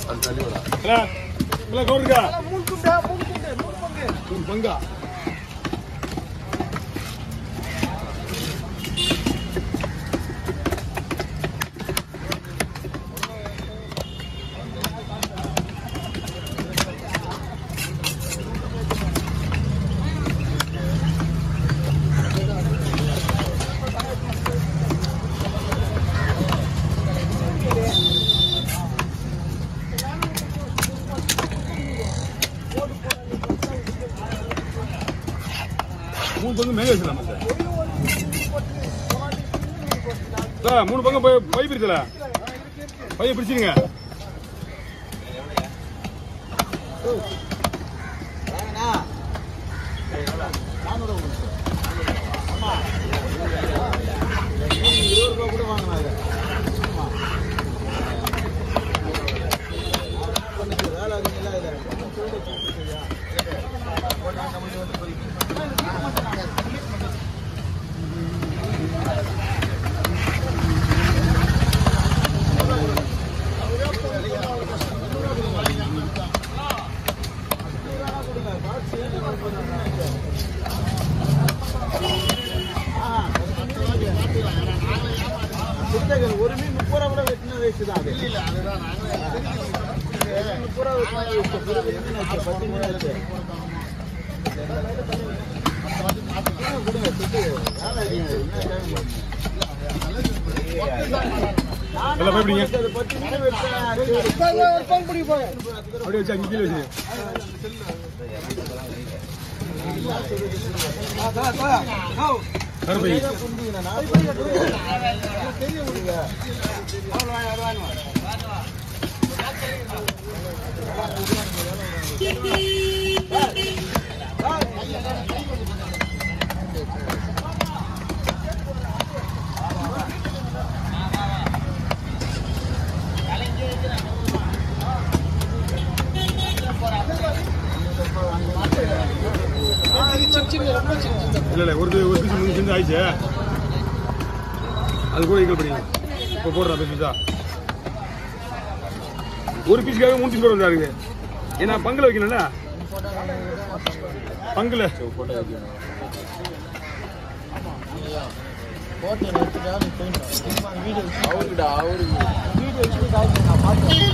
அது தள்ளி விடா இல்ல இல்ல கவுருக்கா மூணு துண்டா மூணு துண்டு மூணு பங்கு ஒரு பங்கா மூணு பங்கு மேலே வச்சிடலாம் சார் சார் மூணு பங்கு போய் பை பிரிச்சல பைய பிரிச்சுங்க ஒரு மீன் முப்பது ரூபா கூட வெட்டின வேஸ்ட் தான் அது முப்பது ரூபா வெட்டின வேஸ்ட் ஒரு மீன் வச்சு பத்து மீன் வச்சு கொடுங்க சுட்டு வேலை அடிங்க எல்லாம் பயப்படுங்க பத்து மீன் வெட்டேன் ஒரு பங்கு பிடிக்க போங்க அப்படியே வச்சு அஞ்சு கீழே வச்சு கருப்பை இல்ல இல்ல ஒரு ஒரு பீஸ் மூணு செஞ்சு ஆயிடுச்சு அது கூட ஈக்குவல் பண்ணி இப்போ போடுறா பீஸா ஒரு பீஸ்க்காக மூணு பீஸ் போட வந்தாருங்க ஏன்னா பங்குல வைக்கணும்ல பங்குல அவருக்குடா அவருக்கு வீடியோ வச்சு காய்ச்சி நான் பார்த்தேன்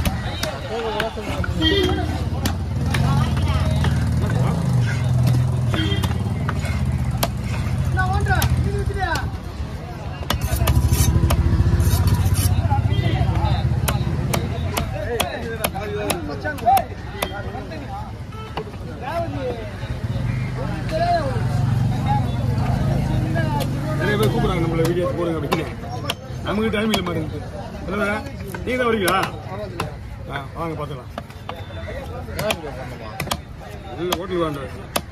நிறைய பேர் கூப்பிடுறாங்க நம்மள வீடியோ போடுங்க அப்படின்னு நமக்கு டைம் இல்லை மாதிரி இல்லை நீங்க தான் வரீங்களா ஆ வாங்க பார்த்துக்கலாம் இல்லை ஹோட்டல் வாங்க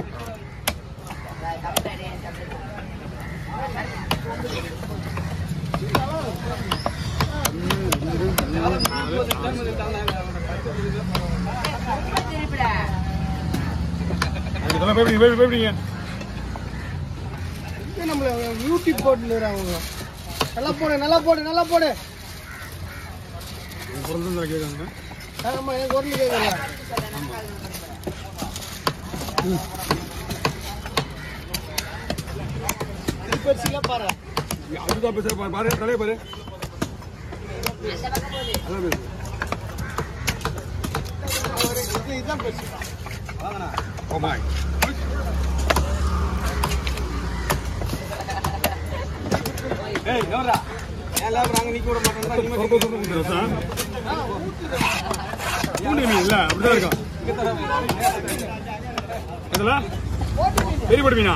இதெல்லாம் பயப்படுங்க பயப்படி- பயப்படுங்க நம்மள யூடியூப் போட்டுருக்காங்க நல்லா போடு நல்லா போடு நல்லா போடு பிறந்த கேட்காங்க ஆமா எனக்கு ஒரு கேட்கல பெருசுல பாரு அதுதான் பேசுற பாரு பாரு தலைய பாரு அதான் பேசு இது இதுதான் பெருசு ஓ மை ஏய் நோரா எல்லாம் நாங்க நிக்க விட மாட்டோம் பூண்டு மீன் இல்ல அப்படிதான் இருக்கும் இதெல்லாம் பெரியபடி மீனா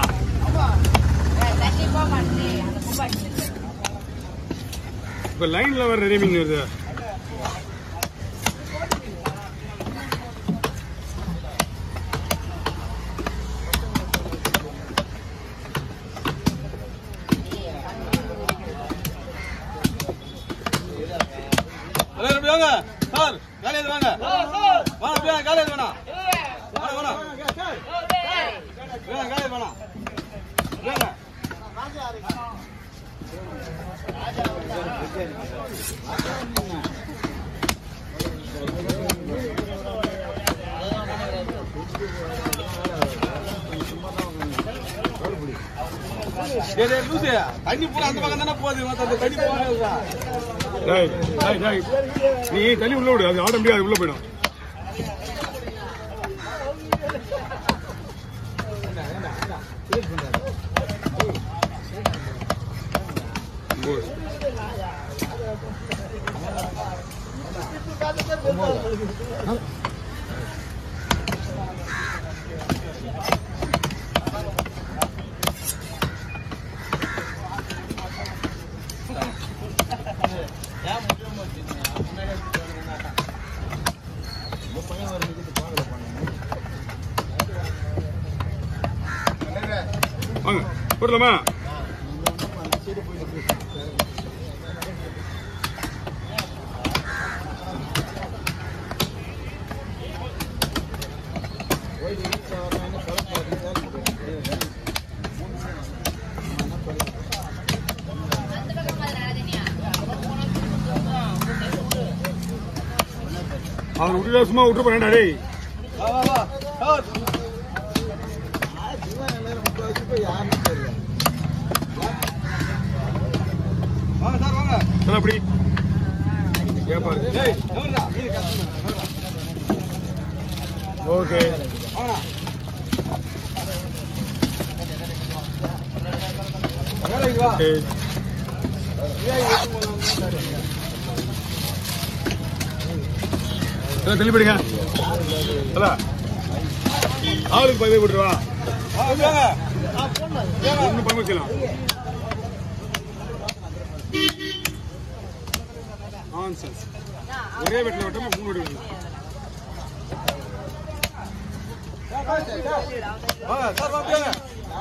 இப்ப லைன்ல வர நிறைய மீன் வருது ஹலோ எப்படி வாங்க சார் காலையில் வாங்க வாங்க அப்படியே காலையில் வேணாம் வாங்க வேணாம் வேணாம் காலையில் வேணாம் வேணாம் ராஜா டேய், டேய், லூசு, தண்ணி பூரா அந்த பக்கம் தானே போகுது மத்த அந்த தண்ணி போகாதுடா. டேய், டேய், டேய். நீ தள்ளி உள்ள விடு அது ஆட முடியாது உள்ள போயிடும் ஒன்பது. வாங்க போடலாமா அவன் விட்டு சும்மா விட்டு போறேன்டா டேய் வா, வா, வா. சார். வாங்க சார் வாங்க சரி அப்படி கேப்பாரு டேய், எவருடா? மீன் கஷ்டம். எவருடா? ஓகே வாங்கடா. வேலைக்கு வா. ஓகே தெளிப்படுங்க அல்ல ஆளுக்கு பதிவு போட்டுருவா வாங்க, வாங்க. ஒண்ணு பங்கு வச்சுக்கலாம் Nonsense. ஒரே வெட்டில விட்டோமா மூணு வெட்டி வெட்டலாம் வாங்க, சார் வாங்க, வாங்க.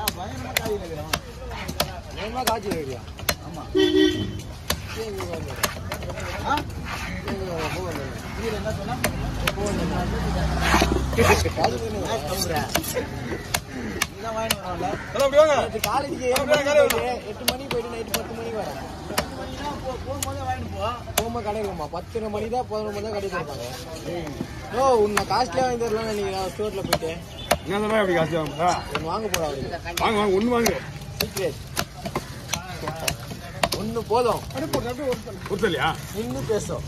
எல்லாம் அப்படி வாங்க. காலேஜுக்கு ஏழு அப்படியே மணிக்கு காலையில போயிட்டு, எட்டு மணிக்கு போயிட்டு நைட்டு பத்து மணிக்கு வரேன் போகும்போது கடை இருக்குமா பத்தரை மணி தான் பதினொரு மணி தான் கடை கொடுப்பாங்க ஓ உன்னை காஸ்ட்லியா வாங்கி தரலாம் நினைக்கிறேன் ஸ்டோர்ல போயிட்டு என்ன தடவை அப்படி காசு வாங்குறா ஒன்று வாங்க போறா அவருக்கு வாங்க வாங்க ஒண்ணு வாங்க சீக்ரெட் ஒன்று போதும் கொடுத்தலையா நின்று பேசும்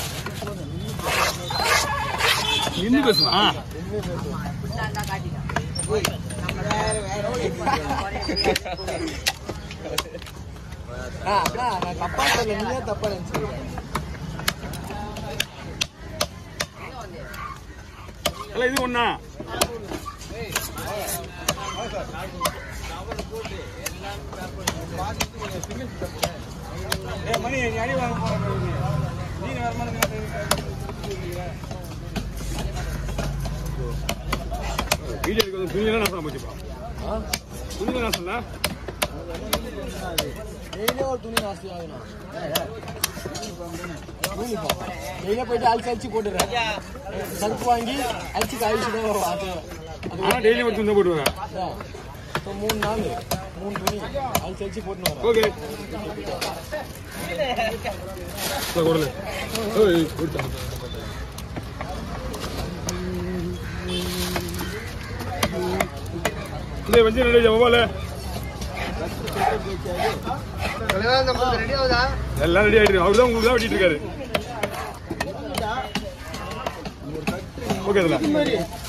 நின்று பேசுமா நின்று பேசும் ஆ, அண்ணா, நான் தப்பா சொல்ல நீயே தப்பா நினைச்சுக்கிறேன் அல்ல இது ஒண்ணா ஏய், மணி, நீ அடி வாங்க போற நீ. மீன் வேற மாதிரி வீடியோக்கு வந்து துணியெல்லாம் நான் போச்சுப்பா ஆ துணியெல்லாம் நான் சொன்னா டெய்லியும் ஒரு துணி நாஸ்தி ஆகணும் யூனிஃபார்ம் டெய்லியே போயிட்டு அழிச்சு அழிச்சு போட்டுறேன் சர்ப்பு வாங்கி அழிச்சு கழிச்சு தான் வரும். அது அது ஆனா டெய்லி ஒரு துணி தான் போட்டுவேன் அதான். இப்போ மூணு நாள் மூணு துணி அழிச்சு அழிச்சு போட்டுன்னு வரேன் ஓகே கொடுல ஓய் கொடுத்தா இந்த வஞ்சி ரெடி ஒவ்வால ரெடி ஆகுதா எல்லாம் ரெடி ஆயிட்டு அவர் தான் உங்களுக்கு தான் வெட்டிட்டு இருக்காரு ஓகே இதுல